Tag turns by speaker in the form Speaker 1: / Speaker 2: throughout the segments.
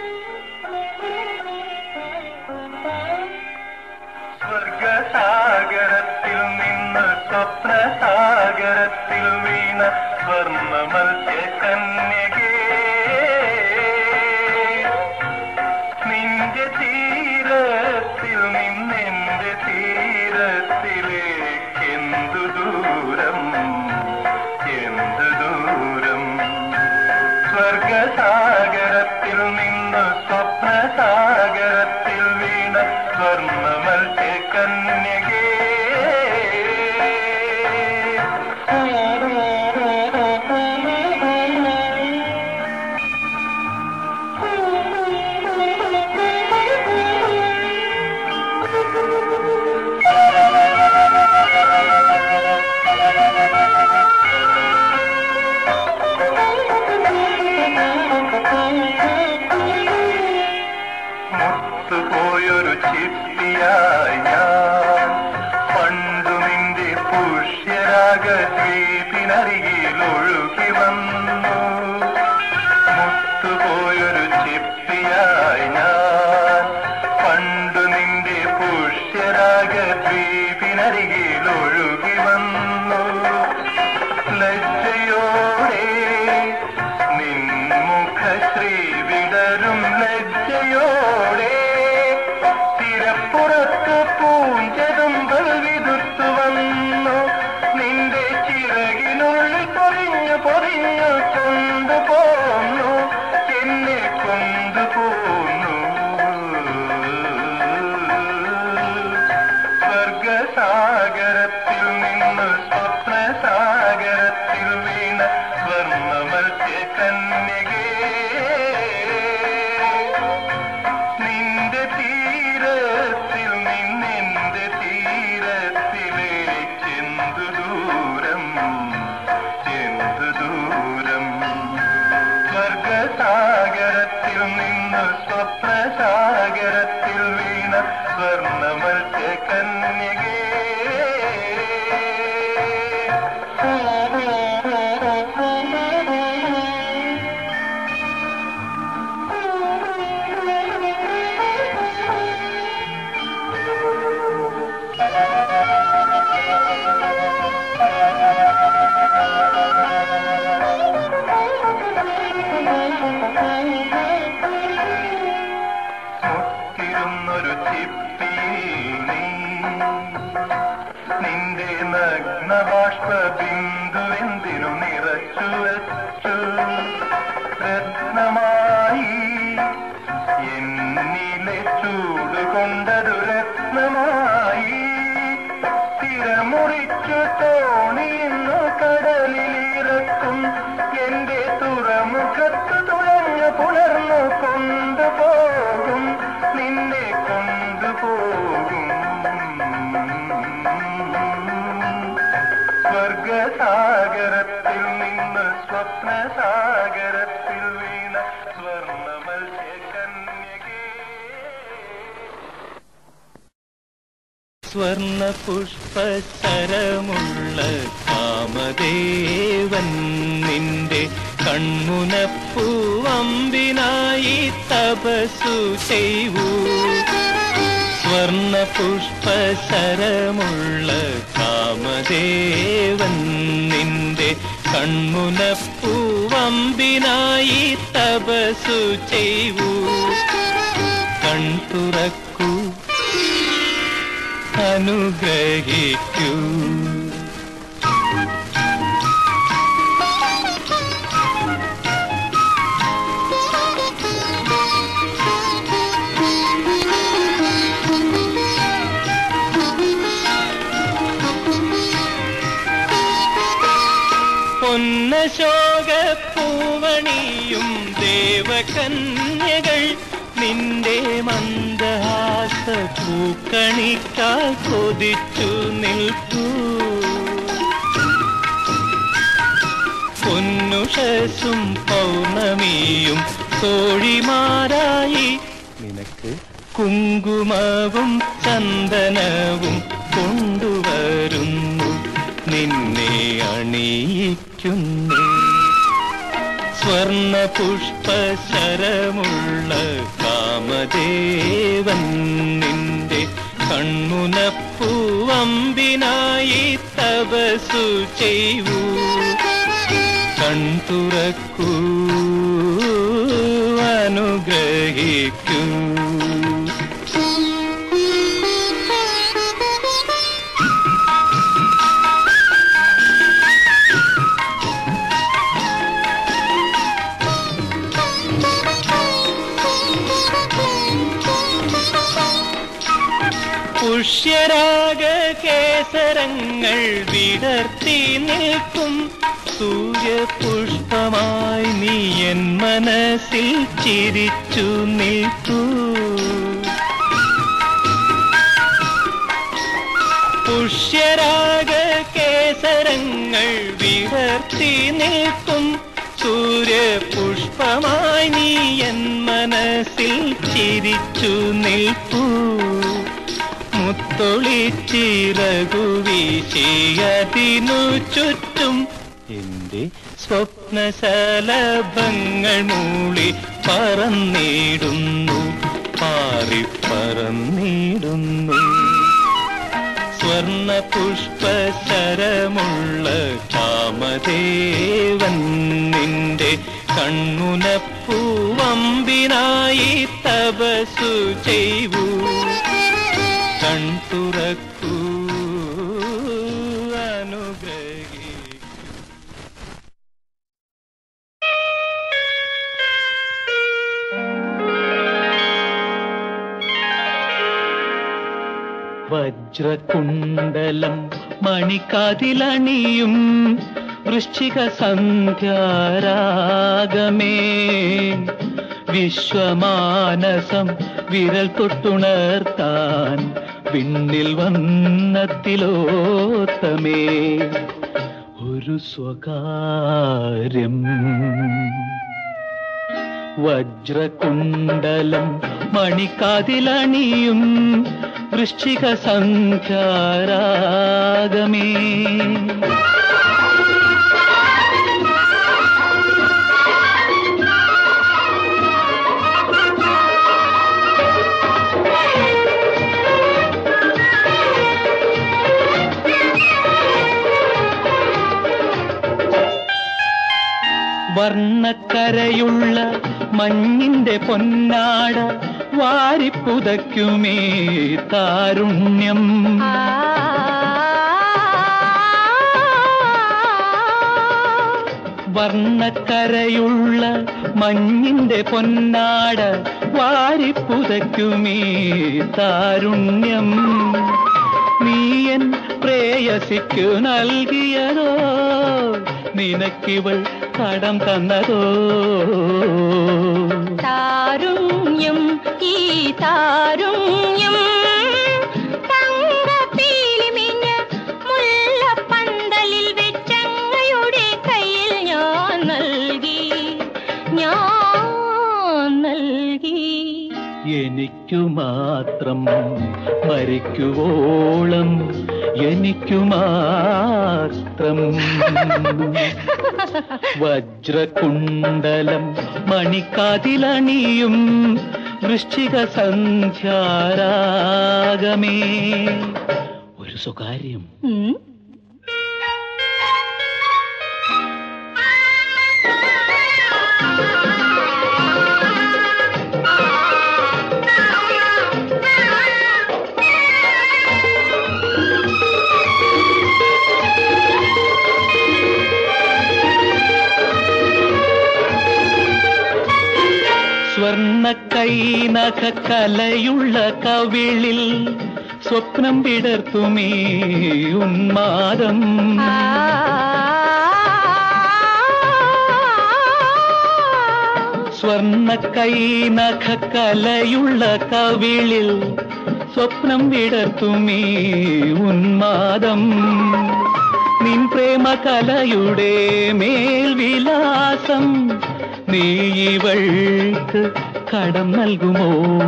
Speaker 1: സ്വർഗസാഗരത്തിൽ നിന്ന് സ്വപ്നസാഗരത്തിൽ വീണ സ്വർണ്ണ മത്സ്യകന്യകേ നിന്റെ തീരത്തിൽ നിന്നെന്റെ തീരത്തിലേക്കെന്തു ദൂരം എന്തു ദൂരം സ്വർഗസാഗരത്തിൽ നിന്ന് സ്വപ്നസാഗരത്തിൽ വീണ സ്വർണ്ണ മത്സ്യകന്യകേ മുത്തുപോയൊരു ചിപ്പിയായി ഞാൻ പണ്ടു നിന്റെ പുഷ്യരാഗ ദ്വീപിനരികിൽ ഒഴുകി വന്നു മുത്തുപോയൊരു ചിപ്പിയായി ഞാൻ പണ്ടു നിന്റെ പുഷ്യരാഗ ദ്വീപിനരികിൽ ഒഴുകി വന്നു ലജ്ജയോടെ നിൻമുഖശ്രീ വിടരും ലജ്ജയോടെ തിരപ്പുറത്ത് പൂഞ്ചതുമ്പൽ വിതുർത്തു വന്നു നിന്റെ ചിറകിനുള്ളിൽ പൊറിഞ്ഞു പൊറിഞ്ഞു കൊണ്ടുപോന്നു എന്നെ കൊണ്ടുപോന്നു സ്വർഗസാഗരത്തിൽ നിന്ന് സ്വപ്നസാഗരത്തിൽ വീണ സ്വർണ്ണ മത്സ്യകന്യകേ നിന്റെ തീരത്തിൽ നിന്നെന്റെ തീരത്തിലേക്കെന്തു ദൂരം എന്തു ദൂരം സ്വർഗസാഗരത്തിൽ നിന്ന് സ്വപ്നസാഗരത്തിൽ വീണ സ്വർണ്ണ മത്സ്യകന്യകേ മുത്തിരുന്നൊരു ചിപ്പിയിൽ നീ നിന്റെ നഗ്നബാഷ്പ ബിന്ദു എന്തിനു നിറച്ചു വെച്ചു രത്നമായി എന്നിലെ ചൂട് കൊണ്ടതു രത്നമായി തിരമുറിച്ചു തോണിയുന്നു കടലിലിറക്കും എന്റെ തുറമുഖത്ത് തുഴഞ്ഞു പുലർന്നു കൊണ്ടുപോകും നിന്നെ കൊണ്ടുപോകും സ്വർഗസാഗരത്തിൽ നിന്ന് സ്വപ്നസാഗരത്തിൽ വീണ സ്വർണ്ണ മത്സ്യകന്യകേ
Speaker 2: സ്വർണ പുഷ്പസരമുള്ള കാമദേവൻ നിന്റെ കൺമുനപ്പൂവമ്പിനായി തപസ്സു ചെയ്യൂ സ്വർണ പുഷ്പസരമുള്ള കാമദേവൻ നിന്റെ കൺമുനപ്പൂവമ്പിനായി തപസ്സു ചെയ്യൂ കൺ തുറക്കൂ അനുഗ്രഹിക്കൂ പൊന്നശോക പൂവണിയും ദേവകന്യകൾ നിന്റെ മന്ദഹാസ പൂക്കണിക്കാൽ കൊതിച്ചു നിൽക്കൂ പൊന്നുഷസും പൗർണമിയും തോഴിമാരായി നിനക്ക് കുങ്കുമവും ചന്ദനവും കൊണ്ടുവരുന്നു നിന്നെ അണിയിക്കുന്നു സ്വർണ പുഷ്പശരമുള്ള കാമദേവൻ നിന്റെ കൺമുനപ്പൂവമ്പിനായി തപസു ചെയ്യൂ കൺതുറക്കൂ അനുഗ്രഹിക്കൂ പുഷ്യരാഗ കേസരങ്ങൾ വിടർത്തി നിൽക്കും സൂര്യപുഷ്പമായി നീ എൻ മനസ്സിൽ ചിരിച്ചു നിൽക്കൂ പുഷ്യരാഗ കേസരങ്ങൾ വിടർത്തി നിൽക്കും സൂര്യപുഷ്പമായി നീ എൻ മനസ്സിൽ ചിരിച്ചു നിൽക്കൂ മുത്തൊളിച്ചിറകു വീശിയതിനു ചുറ്റും എന്റെ സ്വപ്നശലഭങ്ങൾ മൂളി പറന്നിടുന്നു പാറിപ്പറന്നിടുന്നു സ്വർണ പുഷ്പശരമുള്ള കാമദേവൻ നിന്റെ കൺമുനപ്പൂവമ്പിനായി തപസു ചെയ്യൂ കൺ തുറക്കൂ അനുഗ്രഹി വജ്രകുണ്ടലം മണിക്കാതിലണിയും വൃശ്ചിക സന്ധ്യാരാഗമേ വിശ്വമാനസം വിരൽ തൊട്ടുണർത്താൻ വിണ്ണിൽ വന്നത്തിലോത്തമേ ഒരു സ്വകാര്യം വജ്രകുണ്ടലം മണിക്കാതിലണിയും വൃശ്ചിക സന്ധ്യാരാഗമേ വർണ്ണക്കരയുള്ള മഞ്ഞിന്റെ പൊന്നാട വാരിപ്പുതയ്ക്കുമേ താരുണ്യം വർണ്ണക്കരയുള്ള മഞ്ഞിന്റെ പൊന്നാട വാരിപ്പുതയ്ക്കുമേ താരുണ്യം നീയൻ പ്രേയസിക്കു നൽകിയതോ നിനക്കിവൾ കടം തന്നതോ
Speaker 3: താരുണ്യം ഈ താരുണ്യം തങ്കപ്പീലിമിന് മുല്ലപ്പന്തലിൽ വെച്ചങ്ങയുടെ കയ്യിൽ ഞാൻ നൽകി ഞാൻ നൽകി
Speaker 2: എനിക്കു മാത്രം മരിക്കുവോളം എനിക്കു മാത്രം വജ്രകുണ്ടലം മണിക്കാതിലണിയും വൃശ്ചിക സന്ധ്യാരാഗമേ ഒരു സ്വകാര്യം
Speaker 3: ഉം.
Speaker 2: സ്വർണ്ണ കൈനഖ കലയുള്ള കവിളിൽ സ്വപ്നം വിടർത്തുമേ ഉന്മാദം സ്വർണ്ണ കൈനഖ കലയുള്ള കവിളിൽ സ്വപ്നം വിടർത്തുമേ ഉന്മാദം നിൻ പ്രേമ കലയുടെ മേൽവിലാസം നീ ഇവൾക്ക് കടം നൽകുമോ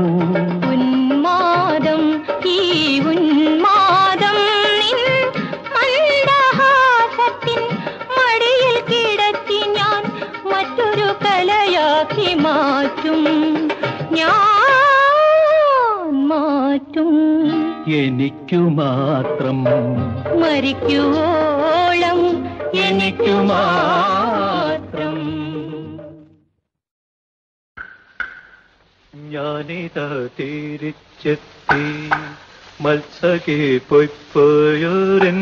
Speaker 3: ഉന്മാദം ഈ ഉന്മാദം നിൻ മന്ദഹാസത്തിൻ മടിയിൽ കിടത്തി ഞാൻ മറ്റൊരു പോലും ഞാൻ മാറ്റും
Speaker 2: എനിക്കു മാത്രം
Speaker 3: മരിക്കുവോളം എനിക്കു മാത്രം
Speaker 2: ഞാനിതാ തിരിച്ചെത്തി മത്സകെ പൊയ്പോയൊരൻ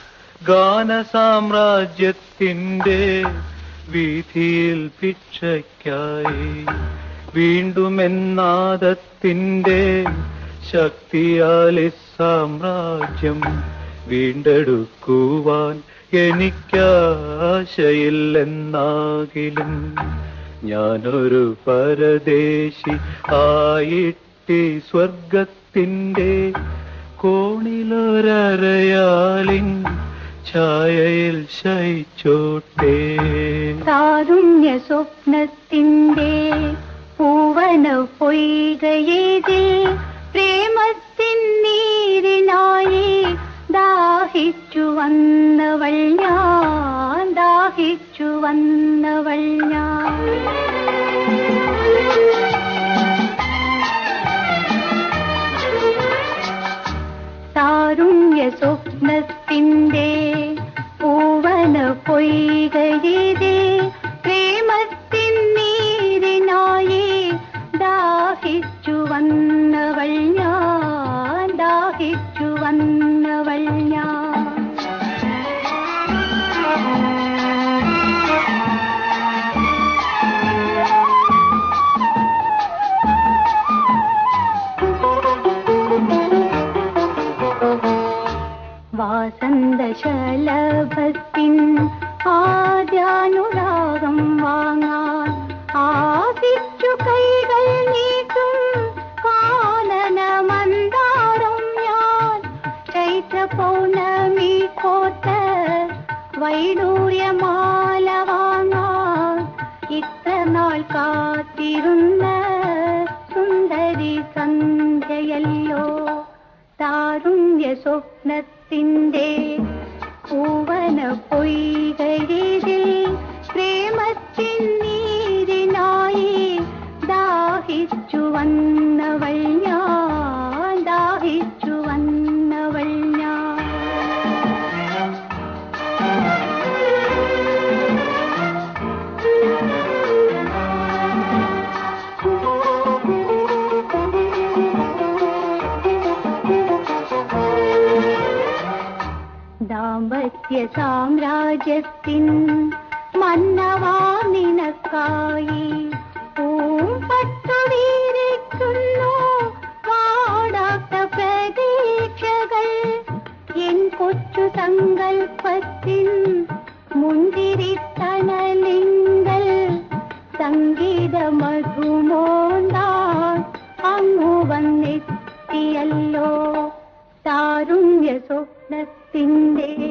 Speaker 2: ഗാനസാമ്രാജ്യത്തിൻ്റെ വീതിയിൽ ഭിക്ഷയ്ക്കായി വീണ്ടും എന്നാദത്തിൻ്റെ ശക്തിയാൽ ഈ സാമ്രാജ്യം വീണ്ടെടുക്കുവാൻ എനിക്കാശയില്ലെന്നാകിലും ഞാനൊരു പരദേശി ആയിട്ടി സ്വർഗത്തിൻ്റെ കോണിലൊരയാലിൻ ഛായയിൽ ശയിച്ചോട്ടേ
Speaker 3: താരുണ്യ സ്വപ്നത്തിന്റെ പൂവന പൊയ്കയേതിൽ പ്രേമത്തിൻ നീരിനായി ദാഹിച്ചു വന്നവൾ ഞാൻ ദാഹിച്ചു വന്നവൾ ഞാൻ താരുണ്യ സ്വപ്നത്തിന്റെ പൂവന പൊയ്കയിതേ പ്രേമത്തിൻ നീരിനായി ദാഹിച്ചു വന്നവൾ ഞാൻ ദാഹിച്ചു വന്നവൾ ഞാൻ വാസന്തശലഭത്തിൻ ആദ്യാനുരാഗം വാങ്ങാൻ ആദിച്ചു കൈകൾ നീട്ടും കാനന മന്ദാരം ഞാൻ ചൈത്ര പൗർണമി കോത്ത വൈഡൂര്യമാല വാങ്ങാൻ ഇത്ര നാൾ കാത്തിരുന്ന സുന്ദരി സന്ധ്യയല്ലോ താരുണ്യ സ്വപ്നത്തിന്റെ പൂവന പൊയ്കഴിതിൽ പ്രേമത്തിൻ നീരിനായി ദാഹിച്ചു വന്നവൾ ഞാൻ ദാഹിച്ചു വന്നവൾ ഞാൻ ദാമ്പത്യ സാമ്രാജ്യത്തിൻ മന്നവാ നിനക്കായി പൂമ്പട്ടു വീരിക്കുന്നു പാടാത്ത പ്രതീക്ഷകൾ എൻ കൊച്ചു സങ്കൽപ്പത്തിൻ മുന്തിരിത്തണലിങ്കൽ സംഗീത മധുമോന്താൻ അങ്ങു വന്നെത്തിയല്ലോ താരുണ്യ സ്വപ്നത്തിന്റെ